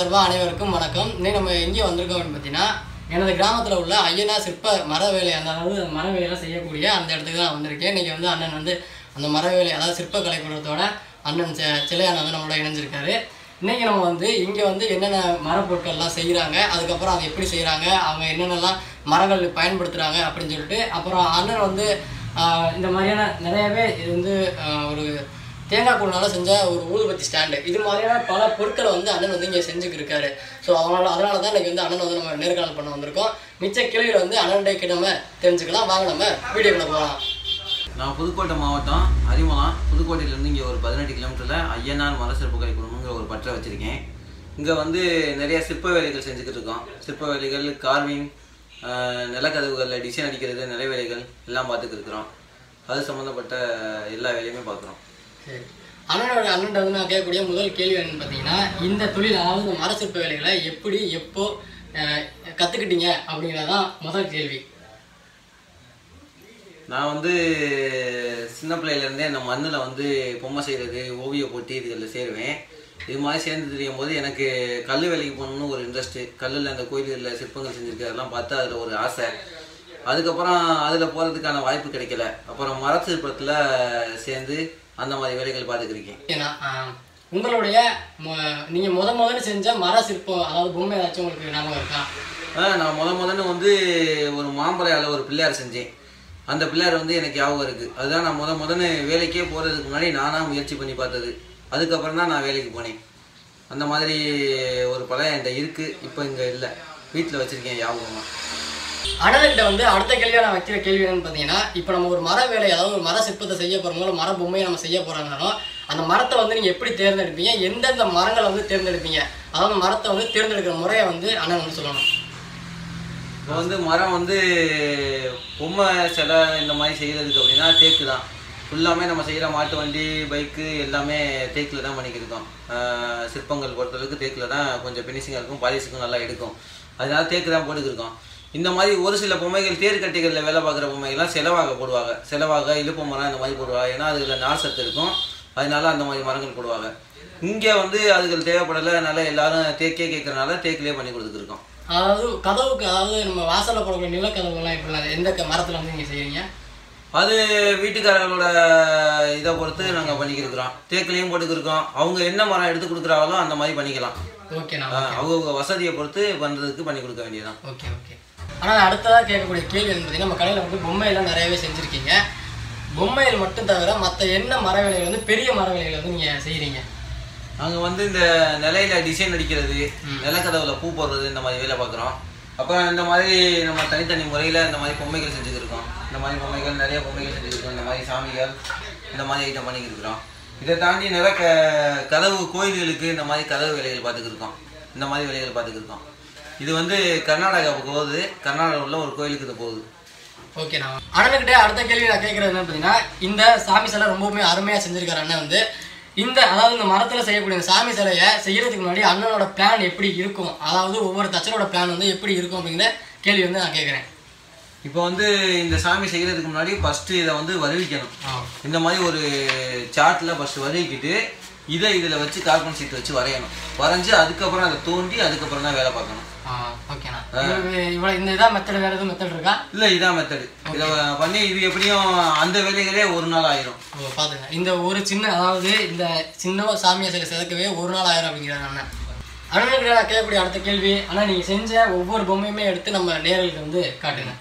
சார்பாக அனைவருக்கும் வணக்கம் இன்னைக்கு நம்ம எங்கே வந்திருக்கோம் அப்படின்னு பார்த்தீங்கன்னா எனது கிராமத்தில் உள்ள ஐயனா சிற்ப மர வேலை அந்த அதாவது மர வேலையெல்லாம் செய்யக்கூடிய அந்த இடத்துக்கு தான் வந்திருக்கேன் இன்றைக்கி வந்து அண்ணன் வந்து அந்த மர வேலை அதாவது சிற்ப கலைக்கூடத்தோட அண்ணன் செ- சிலையானவர் வந்து நம்மளோட இணைஞ்சிருக்காரு இன்றைக்கி நம்ம வந்து இங்கே வந்து என்னென்ன மரப்பொருட்கள்லாம் செய்கிறாங்க அதுக்கப்புறம் அதை எப்படி செய்கிறாங்க அவங்க என்னென்னலாம் மரங்கள் பயன்படுத்துகிறாங்க அப்படின்னு சொல்லிட்டு அப்புறம் அண்ணன் வந்து ஆஹ், இந்த மாதிரியான நிறையவே இது வந்து ஆஹ், ஒரு தேங்காய் கூழ்னால செஞ்ச ஒரு ஊதுபத்தி ஸ்டாண்டு இது மாதிரியான பல பொருட்களை வந்து அண்ணன் வந்து இங்கே செஞ்சுக்கு இருக்காரு ஸோ அதனால அதனால தான் இன்னைக்கு வந்து அண்ணன் வந்து நம்ம நேர்காணல் பண்ண வந்திருக்கோம் மிச்ச கேள்வியில் வந்து அண்ணன்டே கிட்ட நம்ம தெரிஞ்சுக்கலாம் வாங்க நம்ம வீடியோக்குள்ள போகலாம் நான் புதுக்கோட்டை மாவட்டம் அரிமலம் புதுக்கோட்டையிலேருந்து இங்கே ஒரு பதினெட்டு கிலோமீட்டரில் ஐயனார் மர சிற்ப கலை குடும்பங்கிற ஒரு பற்றை வச்சுருக்கேன் இங்கே வந்து நிறைய சிற்ப வேலைகள் செஞ்சுக்கிட்டு இருக்கோம் சிற்ப வேலைகள் கார்விங் நிலக்கதவுகளில் டிசைன் அடிக்கிறது நிலை வேலைகள் எல்லாம் பார்த்துட்டு இருக்கிறோம் அது சம்மந்தப்பட்ட எல்லா வேலையுமே பார்க்குறோம் சரி அண்ணனோட அண்ணன் வந்து நான் கேட்கக்கூடிய முதல் கேள்வி என்னன்னு பார்த்தீங்கன்னா இந்த தொழில் அதாவது இந்த மர சிற்ப வேலைகளை எப்படி எப்போ அஹ், கத்துக்கிட்டீங்க அப்படிங்கிறதான் முதல் கேள்வி நான் வந்து சின்ன பிள்ளையிலேருந்தே இந்த மண்ணில் வந்து பொம்மை செய்கிறது ஓவிய போட்டி இதுகளில் சேருவேன் இது மாதிரி சேர்ந்து தெரியும் போது எனக்கு கல் வேலைக்கு போகணும்னு ஒரு இன்ட்ரெஸ்ட்டு கல்லில் அந்த கோயில்களில் சிற்பங்கள் செஞ்சுருக்கிறதெல்லாம் பார்த்து அதில் ஒரு ஆசை அதுக்கப்புறம் அதில் போகிறதுக்கான வாய்ப்பு கிடைக்கல அப்புறம் மர சிற்பத்தில் சேர்ந்து அந்த மாதிரி வேலைகள் பார்த்துக்கிருக்கேன் ஏன்னா ஆஹ், உங்களுடைய மொ- நீங்க முத முதல்ல செஞ்ச மர சிற்பம் அதாவது பொம்மை ஏதாச்சும் உங்களுக்கு ஞாபகம் இருக்கா ஆ நான் முத முதல்ல வந்து ஒரு மாம்பழையால் ஒரு பிள்ளையார் செஞ்சேன் அந்த பிள்ளையார் வந்து எனக்கு ஞாபகம் இருக்குது அதுதான் நான் முத முதல்ல வேலைக்கே போகிறதுக்கு முன்னாடி நானாக முயற்சி பண்ணி பார்த்தது அதுக்கப்புறம் தான் நான் வேலைக்கு போனேன் அந்த மாதிரி ஒரு பழைய என்கிட்ட இருக்குது இப்போ இங்கே இல்லை வீட்டில் வச்சுருக்கேன் ஞாபகமாக அண்ணன்கிட்ட வந்து அடுத்த கேள்வியா நான் வைக்கிற கேள்வி என்னன்னு பார்த்தீங்கன்னா இப்போ நம்ம ஒரு மர வேலை அதாவது ஒரு மர சிற்பத்தை செய்ய போகிறோமோ இல்லை மர பொம்மையை நம்ம செய்ய போகிறாங்கனாலும் அந்த மரத்தை வந்து நீங்கள் எப்படி தேர்ந்தெடுப்பீங்க எந்தெந்த மரங்களை வந்து தேர்ந்தெடுப்பீங்க அதாவது மரத்தை வந்து தேர்ந்தெடுக்கிற முறையை வந்து அண்ணன் வந்து சொல்லணும் இப்போ வந்து மரம் வந்து பொம்மை சிலை இந்த மாதிரி செய்கிறதுக்கு அப்படின்னா தேக்கு தான் ஃபுல்லாமே நம்ம செய்கிற மாட்டு வண்டி பைக்கு எல்லாமே தேக்கில் தான் பண்ணிக்கிருக்கோம் ஆஹ் சிற்பங்கள் பொறுத்தளவுக்கு தேக்கில் தான் கொஞ்சம் ஃபினிஷிங்காக இருக்கும் பாலிஷுக்கும் நல்லா எடுக்கும் அதனால தேக்கு தான் போட்டுக்கிருக்கோம் இந்த மாதிரி ஒரு சில பொம்மைகள் தேர் கட்டிகளில் வேலை பார்க்குற பொம்மைகள்லாம் செலவாக போடுவாங்க செலவாக இழுப்பு மரம் இந்த மாதிரி போடுவாங்க ஏன்னா அதில் நார் சத்து இருக்கும் அதனால அந்த மாதிரி மரங்கள் போடுவாங்க இங்கே வந்து அதுகள் தேவைப்படலை அதனால எல்லாரும் தேக்கே கேட்கறனால தேக்கிலே பண்ணி கொடுத்துருக்கோம் அதாவது கதவுக்கு அதாவது நம்ம வாசலில் போடக்கூடிய நிலக்கதவுலாம் எப்படி எந்த க- மரத்துல வந்து நீங்கள் செய்வீங்க அது வீட்டுக்காரங்களோட இதை பொறுத்து நாங்கள் பண்ணிக்கிருக்கிறோம் தேக்கிலையும் போட்டுக்கிருக்கோம் அவங்க என்ன மரம் எடுத்து கொடுக்குறாங்களோ அந்த மாதிரி பண்ணிக்கலாம் ஓகேண்ணா ஆஹ் அவங்கவுங்க வசதியை பொறுத்து பண்ணுறதுக்கு பண்ணி கொடுக்க வேண்டியதுதான் ஓகே ஓகே ஆனால் அடுத்ததாக கேட்கக்கூடிய கேள்வி வந்து பார்த்தீங்கன்னா நம்ம கடையில் வந்து பொம்மையெல்லாம் நிறையவே செஞ்சுருக்கீங்க பொம்மைகள் மட்டும் தவிர மற்ற என்ன மர வேலைகள் வந்து பெரிய மர வேலைகள் வந்து நீங்கள் செய்கிறீங்க நாங்கள் வந்து இந்த நிலையில டிசைன் அடிக்கிறது நிலக்கதவுல பூ போடுறது இந்த மாதிரி வேலை பார்க்குறோம் அப்புறம் இந்த மாதிரி நம்ம தனித்தனி முறையில் இந்த மாதிரி பொம்மைகள் செஞ்சுக்கிருக்கோம் இந்த மாதிரி பொம்மைகள் நிறைய பொம்மைகள் செஞ்சுக்கிருக்கோம் இந்த மாதிரி சாமிகள் இந்த மாதிரி ஐட்டம் பண்ணிக்கிருக்கிறோம் இதை தாண்டி நிறைய க கதவு கோயில்களுக்கு இந்த மாதிரி கதவு வேலைகள் பார்த்துக்கிருக்கோம் இந்த மாதிரி வேலைகள் பார்த்துக்கிருக்கோம் இது வந்து கர்நாடகாவுக்கு போகுது கர்நாடகாவில் உள்ள ஒரு கோயிலுக்கு இது போகுது ஓகேண்ணா அண்ணன்கிட்ட அடுத்த கேள்வி நான் கேட்குறது என்னன்னு பார்த்தீங்கன்னா இந்த சாமி சிலை ரொம்பவுமே அருமையாக செஞ்சிருக்காரு அண்ணன் வந்து இந்த அதாவது இந்த மரத்தில் செய்யக்கூடிய இந்த சாமி சிலையை செய்யறதுக்கு முன்னாடி அண்ணனோட பிளான் எப்படி இருக்கும் அதாவது ஒவ்வொரு தச்சனோட பிளான் வந்து எப்படி இருக்கும் அப்படிங்கிற கேள்வி வந்து நான் கேட்குறேன் இப்போ வந்து இந்த சாமி செய்கிறதுக்கு முன்னாடி ஃபஸ்ட்டு இதை வந்து வருவிக்கணும் ஆ இந்த மாதிரி ஒரு சார்ட்டில் ஃபஸ்ட்டு வதக்கிட்டு இதை இதில் வச்சு கார்பன் ஷீட் வச்சு வரையணும் வரைஞ்சி அதுக்கப்புறம் அதை தோண்டி அதுக்கப்புறம் தான் வேலை பார்க்கணும் ஆ ஓகேண்ணா இது இவ்வளோ இந்த இதான் மெத்தட் வேறு எதுவும் மெத்தட் இருக்கா இல்லை இதான் மெத்தடு இதை பண்ணி இது எப்படியும் அந்த வேலைகளே ஒரு நாள் ஆயிரும் ஓ பார்த்துங்க இந்த ஒரு சின்ன அதாவது இந்த சின்ன சாமியை சிலை செதுக்கவே ஒரு நாள் ஆயிரம் அப்படிங்கிறாங்க அண்ணன் அண்ணனுக்கு நான் கேட்கக்கூடிய அடுத்த கேள்வி அண்ணா நீங்கள் செஞ்ச ஒவ்வொரு பொம்மையுமே எடுத்து நம்ம நேரலுக்கு வந்து காட்டுங்க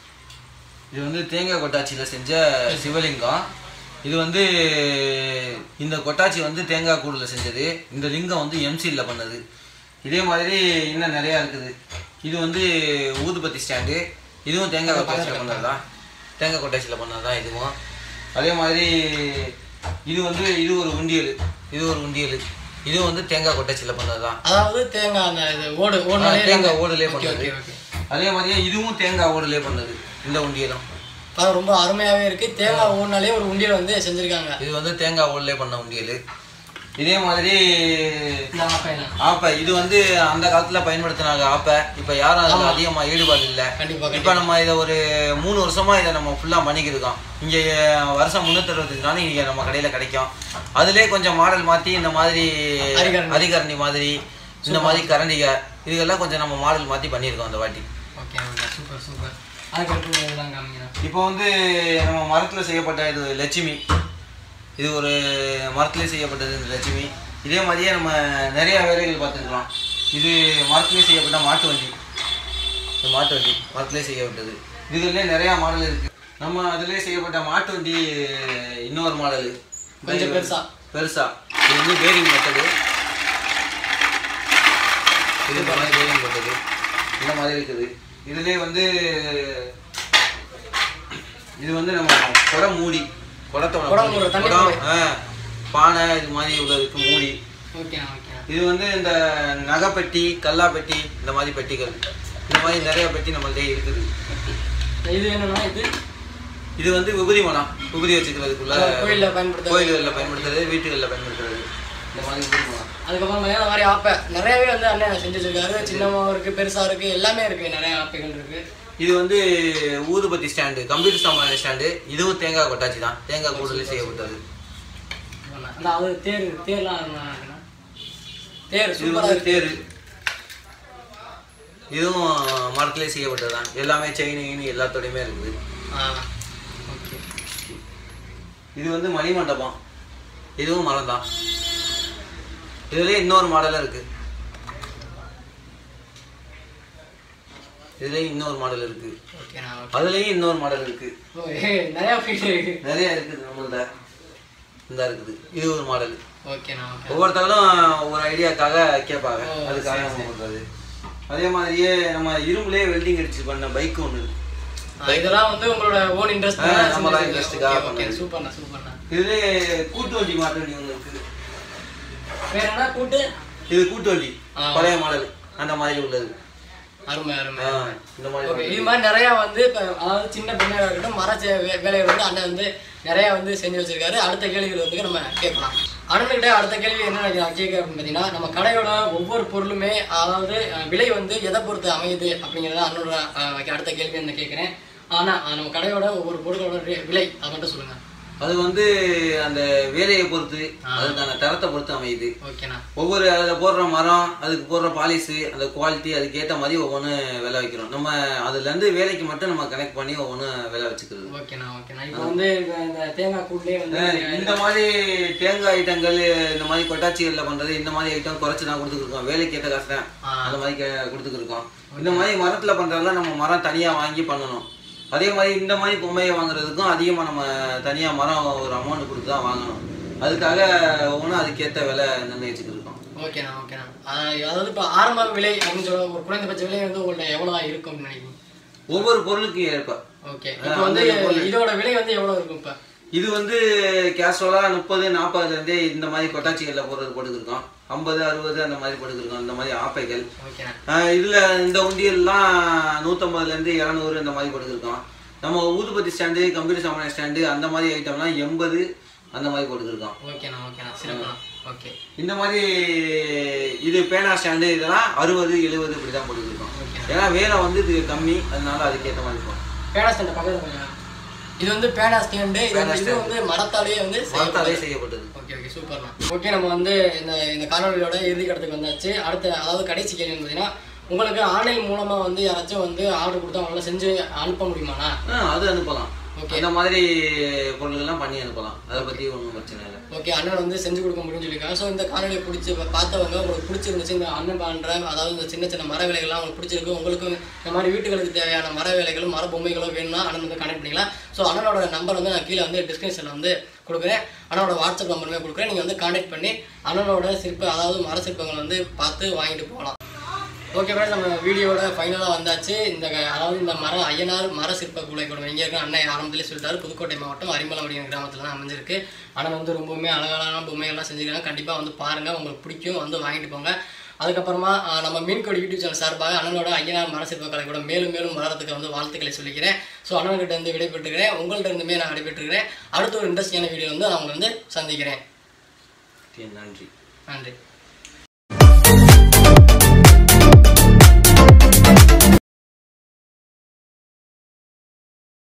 இது வந்து தேங்காய் கொட்டாச்சியில் செஞ்ச சிவலிங்கம் இது வந்து இந்த கொட்டாச்சி வந்து தேங்காய் கூடில் செஞ்சது இந்த லிங்கம் வந்து எம்சியில் பண்ணது இதே மாதிரி இன்னும் நிறையா இருக்குது இது வந்து ஊதுபத்தி ஸ்டாண்டு இதுவும் தேங்காய் கொட்டாச்சியில் பண்ணது தான் தேங்காய் கொட்டாச்சியில் பண்ணது தான் இதுவும் அதே மாதிரி இது வந்து இது ஒரு உண்டியல் இது ஒரு உண்டியல் இதுவும் வந்து தேங்காய் கொட்டாச்சியில் பண்ணது தான் அதாவது தேங்காய் அந்த இது ஓடு ஓடுனாலே தேங்காய் ஓடுலே ஓகே பண்ணது ஓகே ஓகே அதே மாதிரியே இதுவும் தேங்காய் ஓடுலே பண்ணது இந்த உண்டியலும் அது ரொம்ப அருமையாகவே இருக்குது தேங்காய் ஓடுனாலே ஒரு உண்டியல் வந்து செஞ்சுருக்காங்க இது வந்து தேங்காய் ஓடலே பண்ண உண்டியல் இதே மாதிரி இந்த ஆப்பையில் ஆப்பை இது வந்து அந்த காலத்துல பயன்படுத்தினாங்க ஆப்பை இப்ப யாரும் அதுல அதிகமா ஈடுபாடு இல்ல கண்டிப்பாக இப்ப நம்ம இதை ஒரு மூணு வருஷமா இதை நம்ம ஃபுல்லா பண்ணிக்கிருக்கோம் இங்க வருஷம் முன்னூத்தி அறுபத்தஞ்சு நாள் இங்க நம்ம கடையில கிடைக்கும் அதுலயே கொஞ்சம் மாடல் மாத்தி இந்த மாதிரி அரிகரண்டி. அரிகரண்டி மாதிரி இந்த மாதிரி கரண்டிக இதுக்கெல்லாம் கொஞ்சம் நம்ம மாடல் மாற்றி பண்ணியிருக்கோம் அந்த வாட்டி ஓகே ஓகே சூப்பர் சூப்பர் அதுக்கு அடுத்து இதெல்லாம் காமிங்க இப்போ வந்து நம்ம மரத்தில் செய்யப்பட்ட இது லட்சுமி இது ஒரு மரத்திலே செய்யப்பட்டது இந்த லட்சுமி இதே மாதிரியே நம்ம நிறைய வேலைகள் பார்த்துருக்கலாம் இது மரத்திலே செய்யப்பட்ட மாட்டு வண்டி இந்த மாட்டு வண்டி மரத்திலே செய்யப்பட்டது இதுலேயே நிறையா மாடல் இருக்குது நம்ம அதிலே செய்யப்பட்ட மாட்டு வண்டி இன்னொரு மாடல் கொஞ்சம் பெருசா. பெருசா இது வந்து பேரிங் மெத்தடு இது இந்த மாதிரி பேரிங் போட்டது இந்த மாதிரி இருக்குது இதுலேயே வந்து இது வந்து நம்ம குடை மூடி குடத்தோட குடம் மூடி. மூடுற, தண்ணி குடம், மூடி. ஆ, பானை இது மாதிரி உள்ளதுக்கு மூடி ஓகேண்ணா ஓகேண்ணா இது வந்து இந்த நகைப்பெட்டி கல்லாப்பெட்டி இந்த மாதிரி பெட்டிகள் இந்த மாதிரி நிறைய பெட்டி நம்மள்ட்ட இருக்குது இது என்னன்னா இது இது வந்து விபூதி மனம் விபூதி வச்சுக்கிறதுக்குள்ள கோயிலில் பயன்படுத்த கோயில்களில் பயன்படுத்துறது வீட்டுகளில் பயன்படுத்துறது இந்த மாதிரி விபூதி மனம் அதுக்கப்புறம் பார்த்தீங்கன்னா இந்த மாதிரி ஆப்பை நிறையவே வந்து அண்ணன் செஞ்சு வச்சிருக்காரு சின்னமாக இருக்குது பெருசாக இருக்குது எல்லாமே இருக்குது நிறைய ஆப்பைகள் இருக்குது இது வந்து ஊதுபத்தி ஸ்டாண்டு கம்ப்யூட்டர் சாமான ஸ்டாண்டு இதுவும் தேங்காய் கொட்டாச்சி தான் தேங்காய் கூடலே செய்யப்பட்டது அந்த அது தேர் தேர்லாம் இருக்குண்ணா தேர் இது சூப்பராக வந்து இருக்கு தேர் இதுவும் மரத்திலே செய்யப்பட்டது தான் எல்லாமே செயின் கீனு எல்லாத்தோடையுமே இருக்குது ஆ ஓகே இது வந்து மணி மண்டபம் இதுவும் மரம் தான் இதுலயே இன்னொரு மாடலும் இருக்கு இதுலயும் இன்னொரு மாடல் இருக்கு ஓகேண்ணா ஓகே அதுலயும் இன்னொரு மாடல் இருக்கு ஓ ஏ நிறையா ஃபீட் இருக்கு நிறைய இருக்குது நம்மள்ட்ட இந்த இருக்குது இது ஒரு மாடல் ஓகேண்ணா ஓகே ஒவ்வொருத்தவங்களும் ஒரு ஐடியாக்காக கேட்பாங்க ஓ, அதுக்காக சரி, நம்ம பண்றது அதே மாதிரியே நம்ம இரும்புலயே வெல்டிங் அடிச்சு பண்ண பைக் ஒன்று இருக்கு ஆ, இதெல்லாம் வந்து உங்களோட ஓன் இன்ட்ரெஸ்ட் ஆ, நம்மளா interest-க்காக ஓகே பண்ணது. சூப்பர்ண்ணா சூப்பர்ண்ணா இதுலயே கூட்டு வண்டி மாட்டு வண்டி ஒன்று இருக்கு வேற என்ன கூட்டு இது கூட்டு வண்டி ஆ. பழைய மாடல் அந்த மாதிரி உள்ளது அருமை அருமை ஆ, இந்த மாதிரி ஓகே இது மாதிரி நிறைய வந்து இப்போ அதாவது சின்ன பெண்ணாக இருக்கட்டும் மர செ- வே- வேலைகள் வந்து அண்ணன் வந்து நிறைய வந்து செஞ்சு வச்சிருக்காரு அடுத்த கேள்விகள் வந்து நம்ம கேட்கலாம் அண்ணன்கிட்ட அடுத்த கேள்வி என்ன நான் கேட்க அப்படின்னு பார்த்தீங்கன்னா நம்ம கடையோட ஒவ்வொரு பொருளுமே அதாவது அஹ், விலை வந்து எதை பொறுத்து அமையுது அப்படிங்கிறத அண்ணனோட அஹ், அடுத்த கேள்வி என்ன கேட்குறேன் ஆனால் நம்ம கடையோட ஒவ்வொரு பொருளோட ரே- விலை அதை மட்டும் சொல்லுங்க அது வந்து அந்த வேலையை பொறுத்து அதுக்கான தரத்தை பொறுத்து அமையுது ஓகேண்ணா ஒவ்வொரு அதில் போடுற மரம் அதுக்கு போடுற பாலிஷு அந்த குவாலிட்டி அதுக்கு ஏற்ற மாதிரி ஒவ்வொன்று விலை வைக்கிறோம் நம்ம அதுலேருந்து வேலைக்கு மட்டும் நம்ம கனெக்ட் பண்ணி ஒவ்வொன்றும் விலை வச்சுக்கிறது ஓகேண்ணா ஓகேண்ணா இப்போ வந்து இந்த இந்த தேங்காய் கூட்லேயே வந்து அஹ் இந்த மாதிரி தேங்காய் ஐட்டங்கள் இந்த மாதிரி கொட்டாச்சிகளில் பண்ணுறது இந்த மாதிரி ஐட்டம் குறைச்சி தான் கொடுத்துருக்கோம் வேலைக்கு ஏற்ற காசு தான் ஆ. அந்த மாதிரி கே- கொடுத்துருக்கோம் இந்த மாதிரி மரத்தில் பண்ணுறதெல்லாம் நம்ம மரம் தனியாக வாங்கி பண்ணணும் அதே மாதிரி இந்த மாதிரி பொம்மையை வாங்குறதுக்கும் அதிகமாக நம்ம தனியாக மரம் ஒரு அமௌண்ட் கொடுத்து தான் வாங்கணும் அதுக்காக ஒவ்வொன்றும் அதுக்கேற்ற விலை நிர்ணயிச்சுட்டு இருக்கோம் ஓகேண்ணா ஓகேண்ணா ஆஹ் அதாவது இப்போ ஆரம்ப விலை அப்படின்னு சொல்ல ஒரு குறைந்தபட்ச விலை வந்து உங்கள்ட்ட எவ்வளோ இருக்கும்னு நினைக்கிறீங்க ஒவ்வொரு பொருளுக்கு ஏற்ப ஓகே இப்போ வந்து இதோட விலை வந்து எவ்வளோ இருக்கும் இப்போ இது வந்து கேஷுவலாக முப்பது நாற்பதுலேருந்தே இந்த மாதிரி கொட்டாச்சிகளில் போடுறது போட்டுக்கிருக்கோம் ஐம்பது அறுபது அந்த மாதிரி போட்டுக்கிருக்கோம் இந்த மாதிரி ஆப்பைகள் ஓகேண்ணா ஆஹ் இதுல இந்த உண்டியல்லாம் நூற்றம்பதுல இருந்து இரநூறு இந்த மாதிரி போட்டுக்கிருக்கோம் நம்ம ஊதுபத்தி ஸ்டாண்டு கம்ப்யூட்டர் சாமான ஸ்டாண்டு அந்த மாதிரி ஐட்டம்லாம் எண்பது அந்த மாதிரி போட்டுக்கிருக்கோம் ஓகேண்ணா ஓகேண்ணா சிறப்புண்ணா ஓகே இந்த மாதிரி இது பேனா ஸ்டாண்டு இதெல்லாம் அறுபது எழுபது இப்படி தான் போட்டுக்கிருக்கோம் ஓகே ஏன்னா வேலை வந்து இது கம்மி அதனால அதுக்கேற்ற மாதிரி இருக்கும் பேனா ஸ்டாண்ட் பக்கத்தில் கொஞ்சம் இது வந்து பேனா ஸ்டாண்டு இது வந்து- இது வந்து மரத்தாலேயே வந்து மரத்தாலே செய்யப்பட்டது ஓகே ஓகே சூப்பர்ண்ணா ஓகே நம்ம வந்து இந்த இந்த காணொலியோட இறுதி கடத்துக்கு வந்தாச்சு அடுத்த அதாவது கடைசி கேள்வி பார்த்தீங்கன்னா உங்களுக்கு ஆன்லைன் மூலமா வந்து யாராச்சும் வந்து ஆர்டர் கொடுத்தா அவங்களால செஞ்சு அனுப்ப முடியுமாண்ணா ஆ, அது அனுப்பலாம் Okay. அந்த மாதிரி பொருள்கள்லாம் பண்ணி அனுப்பலாம் அதை பத்தி ஒன்றும் பிரச்சனை இல்லை ஓகே அண்ணன் வந்து செஞ்சு கொடுக்க முடியும்னு சொல்லியிருக்காங்க ஸோ இந்த காணொலியை பிடிச்சி பா- பார்த்தவங்க உங்களுக்கு பிடிச்சிருந்துச்சு இந்த அண்ணன் பண்ணுற அதாவது இந்த சின்ன சின்ன மர வேலைகள்லாம் உங்களுக்கு பிடிச்சிருக்கு உங்களுக்கும் இந்த மாதிரி வீட்டுகளுக்கு தேவையான மர வேலைகளும் மர பொம்மைகளும் வேணும்னா அண்ணன் வந்து கனெக்ட் பண்ணிக்கலாம் ஸோ அண்ணனோட நம்பர் வந்து நான் கீழே வந்து டிஸ்கிரிப்ஷனில் வந்து கொடுக்குறேன் அண்ணனோட வாட்ஸ்அப் நம்பருமே கொடுக்குறேன் நீங்கள் வந்து கான்டாக்ட் பண்ணி அண்ணனோட சிற்ப அதாவது மர சிற்பங்கள் வந்து பார்த்து வாங்கிட்டு போகலாம் ஓகே ஃப்ரெண்ட்ஸ் நம்ம வீடியோட ஃபைனலாக வந்தாச்சு இந்த க- அதாவது இந்த மர ஐயனார் மர சிற்ப கூலை கூட இங்கே இருக்க அண்ணன் ஆரம்பத்திலே சொல்லிட்டாரு புதுக்கோட்டை மாவட்டம் அரிமலவடியம் கிராமத்தில் தான் அமைஞ்சிருக்கு ஆனால் வந்து ரொம்பவுமே அழகான பொம்மைகள்லாம் செஞ்சுருக்காங்க கண்டிப்பாக வந்து பாருங்கள் உங்களுக்கு பிடிக்கும் வந்து வாங்கிட்டு போங்க அதுக்கப்புறமா ஆஹ், நம்ம மீன்கோடி யூடியூப் சேனல் சார்பாக அண்ணனோட ஐயனார் மர சிற்ப கலை கூட மேலும் மேலும் வளரத்துக்கு வந்து வாழ்த்துக்களை சொல்லிக்கிறேன் ஸோ அண்ணன்கிட்ட இருந்து விடைபெற்றுக்கிறேன் உங்கள்கிட்ட இருந்துமே நான் விடைபெற்றுக்கிறேன் அடுத்த ஒரு இன்ட்ரெஸ்டிங்கான வீடியோ வந்து நான் உங்களை வந்து சந்திக்கிறேன் நன்றி நன்றி